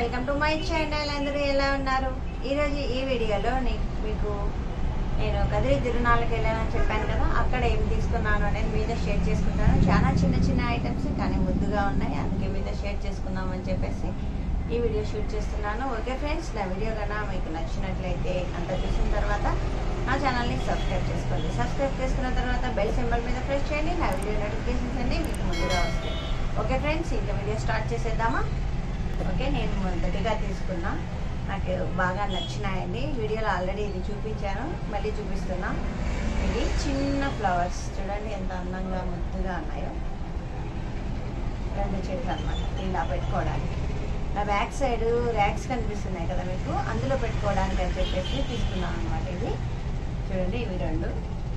Welcome to my channel అందరూ ఎలా ఉన్నారు ఈరోజు ఈ వీడియోలో నీ- మీకు నేను కదిరి తిరునాళ్ళకి వెళ్ళానని చెప్పాను కదా అక్కడ ఏం తీసుకున్నాను అనేది మీతో షేర్ చేసుకుంటాను చాలా చిన్న చిన్న ఐటమ్స్ కానీ ముద్దుగా ఉన్నాయి అందుకే మీతో షేర్ చేసుకుందాం అని చెప్పేసి ఈ వీడియో షూట్ చేస్తున్నాను ఓకే ఫ్రెండ్స్ నా వీడియో కన్నా మీకు నచ్చినట్లయితే అంత చూసిన తర్వాత నా ఛానల్ని సబ్స్క్రైబ్ చేసుకోండి సబ్స్క్రైబ్ చేసుకున్న తర్వాత బెల్ సింబల్ మీద ప్రెస్ చేయండి నా వీడియో నోటిఫికేషన్స్ అన్నీ మీకు ముందుగా వస్తాయి ఓకే ఫ్రెండ్స్ ఇంకా వీడియో స్టార్ట్ చేసేద్దామా ఓకే నేను మొదటిగా తీసుకున్నా నాకు బాగా నచ్చినాయండి వీడియోలో ఆల్రెడీ ఇది చూపించాను మళ్ళీ చూపిస్తున్నా ఇది చిన్న ఫ్లవర్స్ చూడండి ఎంత అందంగా ముద్దుగా ఉన్నాయో రెండు చెట్లు అన్నమాట ఇలా పెట్టుకోవడానికి నా బ్యాక్ సైడ్ ర్యాక్స్ కనిపిస్తున్నాయి కదా మీకు అందులో పెట్టుకోవడానికి అని చెప్పేసి తీసుకున్నాను అనమాట ఇది చూడండి ఇవి రెండు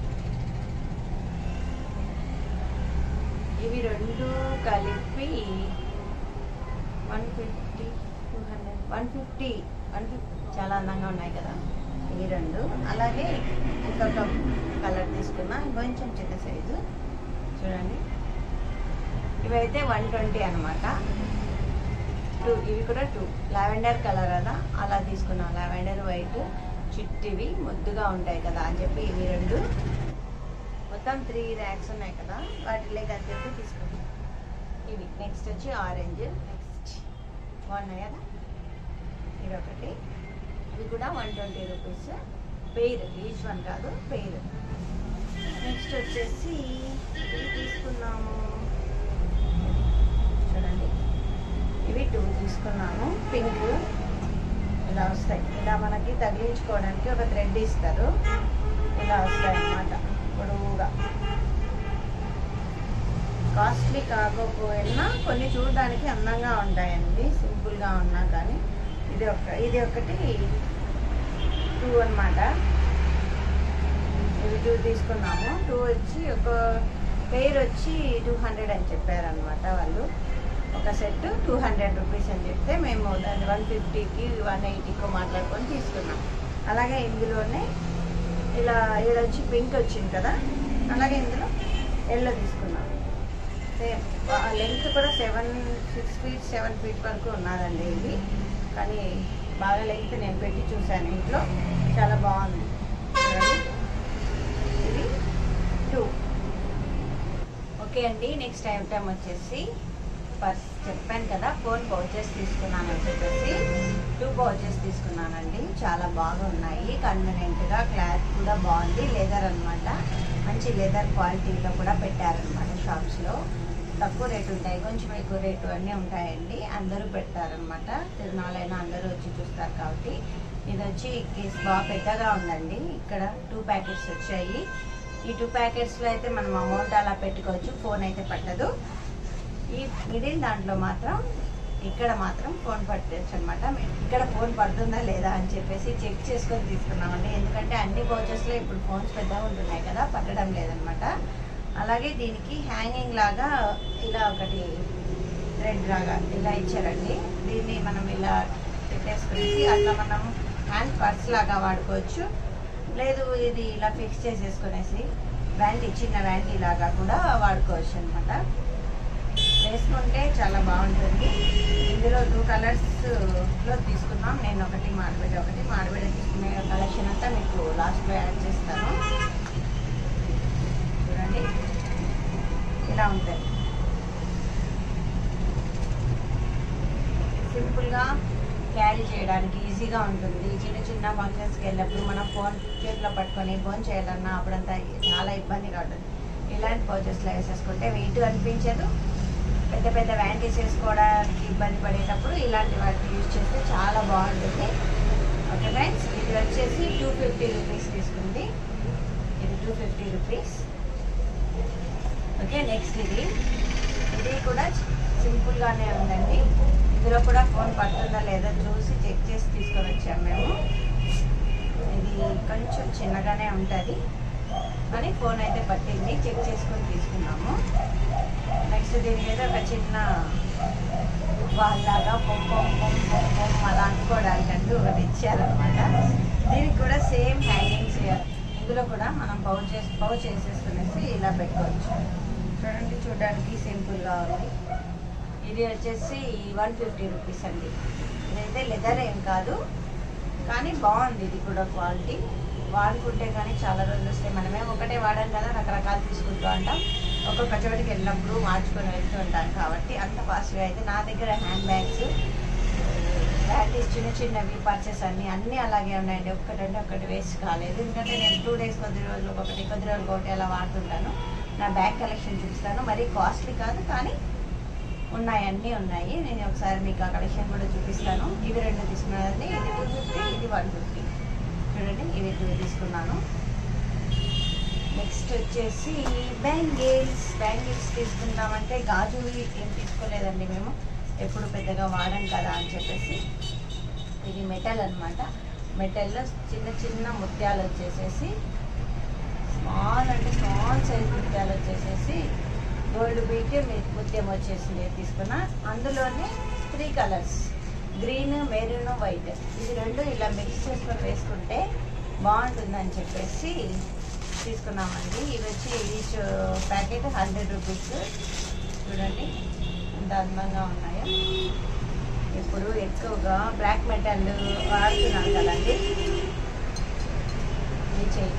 ఇవి రెండు కలిపి one fifty two hundred one fifty one fifty చాలా అందంగా ఉన్నాయి కదా ఇవి రెండు అలాగే ఇంకొక కలర్ తీసుకున్నా కొంచెం చిన్న సైజు చూడండి ఇవైతే వన్ ట్వంటీ అనమాట టూ ఇవి కూడా టూ లావెండర్ కలర్ అదా అలా తీసుకున్నాం లావెండర్ వైట్ చిట్టివి ముద్దుగా ఉంటాయి కదా అని చెప్పి ఇవి రెండు మొత్తం త్రీ ర్యాక్స్ ఉన్నాయి కదా వాటిలోకి అని చెప్పి తీసుకున్నాం ఇవి నెక్స్ట్ వచ్చి ఆరెంజ్ నెక్స్ట్ బాగున్నాయి కదా ఇది ఒకటి ఇది కూడా one twenty rupees pair each one కాదు పెయిర్ నెక్స్ట్ వచ్చేసి ఇవి తీసుకున్నాము చూడండి ఇవి టూ తీసుకున్నాము పింక్ ఇలా వస్తాయి ఇలా మనకి తగిలించుకోవడానికి ఒక థ్రెడ్ ఇస్తారు ఇలా వస్తాయి అన్నమాట పొడవుగా కాస్ట్లీ కాకపోయినా కొన్ని చూడడానికి అందంగా ఉంటాయండి సింపుల్గా ఉన్నా కానీ ఇది ఒక ఇది ఒకటి టూ అన్నమాట ఇవి టూ తీసుకున్నాము టూ వచ్చి ఒక పేర్ వచ్చి టూ హండ్రెడ్ అని చెప్పారనమాట వాళ్ళు ఒక సెట్ టూ హండ్రెడ్ రూపీస్ అని చెప్తే మేము దాన్ని వన్ ఫిఫ్టీకి వన్ ఎయిటీకో మాట్లాడుకొని తీసుకున్నాం అలాగే ఇందులోనే ఇలా ఇక్కడ వచ్చి పింక్ వచ్చింది కదా అలాగే ఇందులో ఎల్లో తీసుకున్నాం సేమ్ లెంత్ కూడా seven six feet seven feet వరకు ఉన్నదండి ఇది కానీ బాగా లెంత్ నేను పెట్టి చూశాను ఇంట్లో చాలా బాగుంది చూడండి. ఇది టూ ఓకే అండి నెక్స్ట్ ఐటమ్ వచ్చేసి పర్స్ చెప్పాను కదా ఫోన్ పౌచెస్ తీసుకున్నాను అని చెప్పేసి టూ పౌచెస్ తీసుకున్నానండి చాలా బాగున్నాయి కన్వీనియంట్గా క్లాత్ కూడా బాగుంది లెదర్ అన్నమాట మంచి లెదర్ క్వాలిటీలో కూడా పెట్టారనమాట షాప్స్లో తక్కువ రేటు ఉంటాయి కొంచెం ఎక్కువ రేటు అన్నీ ఉంటాయండి అందరూ పెడతారనమాట తిరునాళ్ళైనా అందరూ వచ్చి చూస్తారు కాబట్టి ఇది వచ్చి కేస్ బాగా పెద్దగా ఉందండి ఇక్కడ టూ ప్యాకెట్స్ వచ్చాయి ఈ టూ ప్యాకెట్స్లో అయితే మనం అమౌంట్ అలా పెట్టుకోవచ్చు ఫోన్ అయితే పట్టదు ఈ మిడిల్ దాంట్లో మాత్రం ఇక్కడ మాత్రం ఫోన్ పట్టచ్చు అనమాట ఇక్కడ ఫోన్ పడుతుందా లేదా అని చెప్పేసి చెక్ చేసుకొని తీసుకున్నామండి ఎందుకంటే అన్ని పౌచెస్లో ఇప్పుడు ఫోన్స్ పెద్దగా ఉంటున్నాయి కదా పట్టడం లేదనమాట అలాగే దీనికి హ్యాంగింగ్ లాగా ఇలా ఒకటి థ్రెడ్ లాగా ఇలా ఇచ్చారండి దీన్ని మనం ఇలా పెట్టేసుకునేసి అట్లా మనం హ్యాండ్ పర్స్ లాగా వాడుకోవచ్చు లేదు ఇది ఇలా ఫిక్స్ చేసేసుకునేసి వ్యాంటీ చిన్న వ్యాంటీ లాగా కూడా వాడుకోవచ్చు అనమాట వేసుకుంటే చాలా బాగుంటుంది ఇందులో టూ కలర్స్ లో తీసుకున్నాం నేను ఒకటి మాడబిడ్డ ఒకటి మాడబిడ్డ తీసుకునే కలెక్షన్ అంతా మీకు లాస్ట్లో యాడ్ చేస్తాను చూడండి ఇలా ఉంటాయి సింపుల్గా క్యారీ చేయడానికి ఈజీగా ఉంటుంది చిన్న చిన్న ఫంక్షన్స్కి వెళ్ళినప్పుడు మనం ఫోన్ చేతిలో పట్టుకొని ఫోన్ చేయాలన్నా అప్పుడంతా చాలా ఇబ్బందిగా ఉంటుంది ఇలాంటి పౌచెస్లో వేసేసుకుంటే వెయిట్ అనిపించదు పెద్ద పెద్ద వ్యాంటీస్ వేసుకోవడానికి ఇబ్బంది పడేటప్పుడు ఇలాంటి వాటిని యూజ్ చేస్తే చాలా బాగుంటుంది ఓకే ఫ్రెండ్స్ ఇది వచ్చేసి టూ ఫిఫ్టీ రూపీస్ తీసుకుంది ఇది two fifty rupees okay next ఇది ఇది కూడా సింపుల్గానే ఉందండి ఇందులో కూడా ఫోన్ పడుతుందా లేదా చూసి చెక్ చేసి తీసుకొని వచ్చాము మేము ఇది కొంచెం చిన్నగానే ఉంటుంది కానీ ఫోన్ అయితే పట్టింది చెక్ చేసుకొని తీసుకున్నాము నెక్స్ట్ దీని మీద ఒక చిన్న వాళ్ళలాగా పొమ్ పొమ్ పొమ్ పొమ్ పొమ్ అలా అనుకోవడానికి అంటూ ఒకటి ఇచ్చారనమాట దీనికి కూడా సేమ్ హ్యాంగింగ్స్ ఇందులో కూడా మనం పౌచ్ చేసి పౌచ్ చేసేసుకునేసి ఇలా పెట్టుకోవచ్చు చూడండి చూడడానికి సింపుల్గా ఉంది ఇది వచ్చేసి వన్ ఫిఫ్టీ రూపీస్ అండి ఇదైతే లెదర్ ఏం కాదు కానీ బాగుంది ఇది కూడా క్వాలిటీ వాడుకుంటే కానీ చాలా రోజులు వస్తాయి మనమే ఒకటే వాడాం కదా రకరకాలు తీసుకుంటూ ఉంటాం ఒక్కొక్క చోటికి వెళ్ళినప్పుడు మార్చుకొని వెళ్తూ ఉంటాం కాబట్టి అంత ఫాస్ట్గా అయితే నా దగ్గర హ్యాండ్ బ్యాగ్స్ బ్యాటరీస్ చిన్న చిన్నవి పర్చేస్ అన్ని అన్నీ అలాగే ఉన్నాయండి ఒక్కటంటే ఒక్కటి వేస్ట్ కాలేదు ఎందుకంటే నేను టూ డేస్ కొద్ది రోజులు ఒకటి కొద్ది రోజులు ఒకటి అలా వాడుతుంటాను నా బ్యాగ్ కలెక్షన్ చూపిస్తాను మరీ కాస్ట్లీ కాదు కానీ ఉన్నాయి అన్నీ ఉన్నాయి నేను ఒకసారి మీకు ఆ కలెక్షన్ కూడా చూపిస్తాను ఇవి రెండు తీసుకున్నానండి ఇది టూ ఫిఫ్టీ ఇది వన్ ఫిఫ్టీ చూడండి ఇవి టూ తీసుకున్నాను నెక్స్ట్ వచ్చేసి బ్యాంగిల్స్ బ్యాంగిల్స్ తీసుకుందామంటే గాజువి ఏం తీసుకోలేదండి మేము ఎప్పుడు పెద్దగా వాడం కదా అని చెప్పేసి ఇది మెటల్ అన్నమాట మెటల్లో చిన్న చిన్న ముత్యాలు వచ్చేసేసి స్మాల్ అంటే స్మాల్ సైజ్ ముత్యాలు వచ్చేసేసి గోల్డ్ బీట్ ముత్యం వచ్చేసింది తీసుకున్నా అందులోనే three colours green maroon white ఇది రెండు ఇలా మిక్స్ చేసుకొని వేసుకుంటే బాగుంటుందని చెప్పేసి తీసుకున్నామండి ఇవి వచ్చి ఈచ్ ప్యాకెట్ హండ్రెడ్ రూపీస్ చూడండి ఎంత అందంగా ఉన్నాయో ఇప్పుడు ఎక్కువగా బ్లాక్ మెటల్ వాడుతున్నాం కదండి ఈ చెయ్యి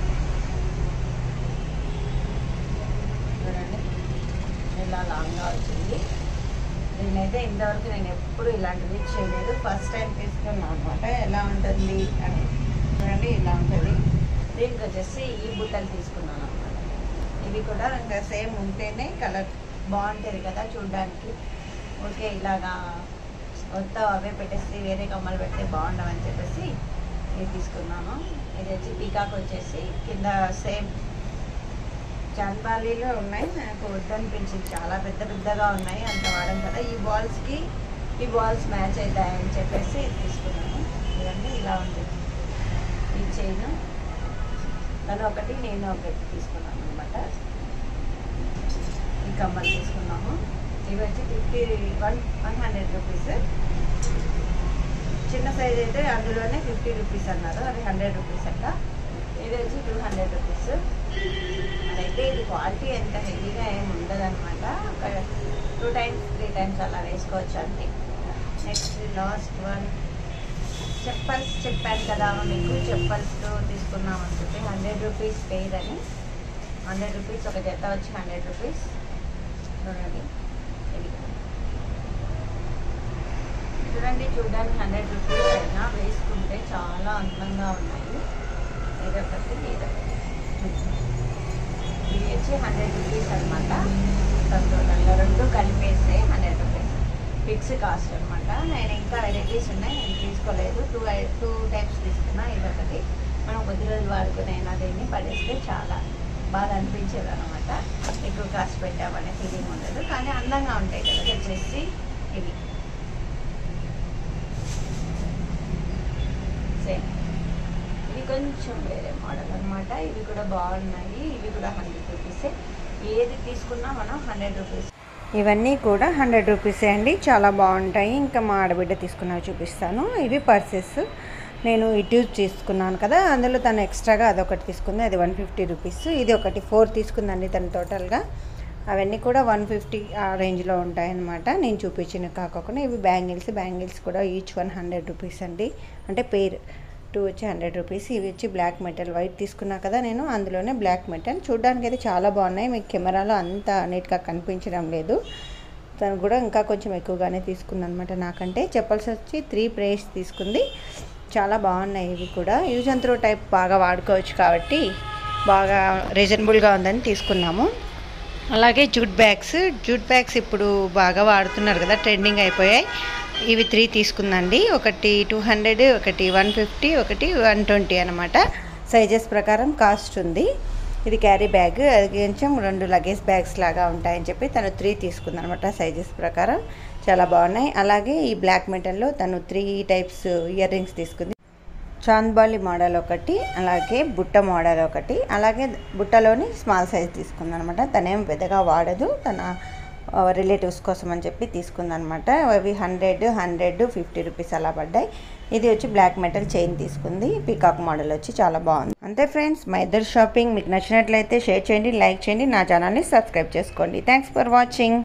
చూడండి ఇలా లాంగ్గా వచ్చింది నేనైతే ఇంతవరకు నేను ఎప్పుడు ఇలాంటివి చేయలేదు ఫస్ట్ టైం తీసుకున్నాను అనమాట ఎలా ఉంటుంది అని చూడండి ఇలా ఉంటుంది దీనికి వచ్చేసి ఈ బుట్టలు తీసుకున్నాను అనమాట ఇవి కూడా ఇంకా సేమ్ ఉంటేనే కలర్ బాగుంటుంది కదా చూడడానికి ఓకే ఇలాగా మొత్తం అవే పెట్టేసి వేరే కమ్మలు పెడితే బాగుండవని చెప్పేసి ఇది తీసుకున్నాను ఇది వచ్చి పీకాక్ వచ్చేసి కింద సేమ్ చాన్బాలీలో ఉన్నాయి నాకు వద్దనిపించింది చాలా పెద్ద పెద్దగా ఉన్నాయి అంత వాడడం కదా ఈ బాల్స్కి ఈ బాల్స్ మ్యాచ్ అవుతాయని చెప్పేసి ఇది తీసుకున్నాను ఇవన్నీ ఇలా ఉంది ఈ చైన్ తను ఒకటి నేను ఒకటి తీసుకున్నాను అనమాట ఈ కమ్మలు తీసుకున్నాము ఇవి వచ్చి fifty one one hundred rupees చిన్న సైజ్ అయితే అందులోనే ఫిఫ్టీ రూపీస్ అన్నారు అది హండ్రెడ్ రూపీస్ అంట ఇది వచ్చి టూ హండ్రెడ్ రూపీస్ అదైతే ఇది క్వాలిటీ ఎంత హెవీగా ఏమి ఉండదన్నమాట ఒక టూ టైమ్స్ త్రీ టైమ్స్ అలా వేసుకోవచ్చు అంతే నెక్స్ట్ లాస్ట్ వన్ చెప్పల్స్ చెప్పాను కదా మీకు చెప్పల్స్తో తీసుకున్నామని చెప్పి హండ్రెడ్ రూపీస్ పెయిర్ అని హండ్రెడ్ రూపీస్ ఒక జత వచ్చి హండ్రెడ్ రూపీస్ చూడండి ఇది చూడండి చూడడానికి హండ్రెడ్ రూపీస్ అయినా వేసుకుంటే చాలా అందంగా ఉన్నాయి ఇదొకటి ఇదొకటి ఇది వచ్చి హండ్రెడ్ రూపీస్ అనమాట టోటల్గా రెండు కలిపేస్తే హండ్రెడ్ రూపీస్ ఫిక్స్ కాస్ట్ అనమాట నేను ఇంకా వెరైటీస్ ఉన్నాయి నేను తీసుకోలేదు టూ టూ టైప్స్ తీసుకున్నా ఇదొకటి మనం కొద్ది రోజులు వాడుకునైనా దీన్ని పడేస్తే చాలా బాగా అనిపించేది అనమాట ఎక్కువ కాస్ట్ పెట్టామనే ఫీలింగ్ ఉండదు కానీ అందంగా ఉంటాయి కదా ఇది వచ్చేసి ఇవి సేమ్ ఇది కొంచెం వేరే మోడల్ అనమాట ఇవి కూడా బాగున్నాయి ఇవి కూడా హండ్రెడ్ రూపీసే ఏది తీసుకున్నా మనం హండ్రెడ్ రూపీస్ ఇవన్నీ కూడా హండ్రెడ్ రూపీసే అండి చాలా బాగుంటాయి ఇంకా మా ఆడబిడ్డ తీసుకున్నవి చూపిస్తాను ఇవి పర్సెస్ నేను ఈ ట్యూబ్ తీసుకున్నాను కదా అందులో తను ఎక్స్ట్రాగా అదొకటి తీసుకుంది అది వన్ ఫిఫ్టీ రూపీస్ ఇది ఒకటి ఫోర్ తీసుకుందండి తను టోటల్గా అవన్నీ కూడా వన్ ఫిఫ్టీ ఆ రేంజ్లో ఉంటాయన్నమాట నేను చూపించిన కాకుండా ఇవి బ్యాంగిల్స్ బ్యాంగిల్స్ కూడా ఈచ్ వన్ హండ్రెడ్ రూపీస్ అండి అంటే పేర్ టూ వచ్చి హండ్రెడ్ రూపీస్ ఇవి వచ్చి బ్లాక్ మెటల్ వైట్ తీసుకున్నా కదా నేను అందులోనే బ్లాక్ మెటల్ చూడడానికి అయితే చాలా బాగున్నాయి మీకు కెమెరాలో అంత నీట్గా కనిపించడం లేదు తను కూడా ఇంకా కొంచెం ఎక్కువగానే తీసుకుంది అనమాట నాకంటే చెప్పల్సి వచ్చి త్రీ ప్రేస్ తీసుకుంది చాలా బాగున్నాయి ఇవి కూడా యూజ్ అండ్ త్రో టైప్ బాగా వాడుకోవచ్చు కాబట్టి బాగా రీజనబుల్గా ఉందని తీసుకున్నాము అలాగే జూట్ బ్యాగ్స్ జూట్ బ్యాగ్స్ ఇప్పుడు బాగా వాడుతున్నారు కదా ట్రెండింగ్ అయిపోయాయి ఇవి త్రీ తీసుకుందండి ఒకటి టూ హండ్రెడ్ ఒకటి వన్ ఫిఫ్టీ ఒకటి వన్ ట్వంటీ అనమాట సైజెస్ ప్రకారం కాస్ట్ ఉంది ఇది క్యారీ బ్యాగ్ అది కొంచెం రెండు లగేజ్ బ్యాగ్స్ లాగా ఉంటాయని చెప్పి తను త్రీ తీసుకుంది అనమాట సైజెస్ ప్రకారం చాలా బాగున్నాయి అలాగే ఈ బ్లాక్ మెటల్లో తను త్రీ టైప్స్ ఇయర్ రింగ్స్ తీసుకుంది చాంద్బాలి మోడల్ ఒకటి అలాగే బుట్ట మోడల్ ఒకటి అలాగే బుట్టలోని స్మాల్ సైజ్ తీసుకుంది అనమాట తనేం పెద్దగా వాడదు తన రిలేటివ్స్ కోసం అని చెప్పి తీసుకుందనమాట అవి హండ్రెడ్ హండ్రెడ్ ఫిఫ్టీ రూపీస్ అలా పడ్డాయి ఇది వచ్చి బ్లాక్ మెటల్ చైన్ తీసుకుంది పీకాక్ మోడల్ వచ్చి చాలా బాగుంది అంతే ఫ్రెండ్స్ మా ఇద్దరు షాపింగ్ మీకు నచ్చినట్లయితే షేర్ చేయండి లైక్ చేయండి నా ఛానల్ని సబ్స్క్రైబ్ చేసుకోండి థ్యాంక్స్ ఫర్ వాచింగ్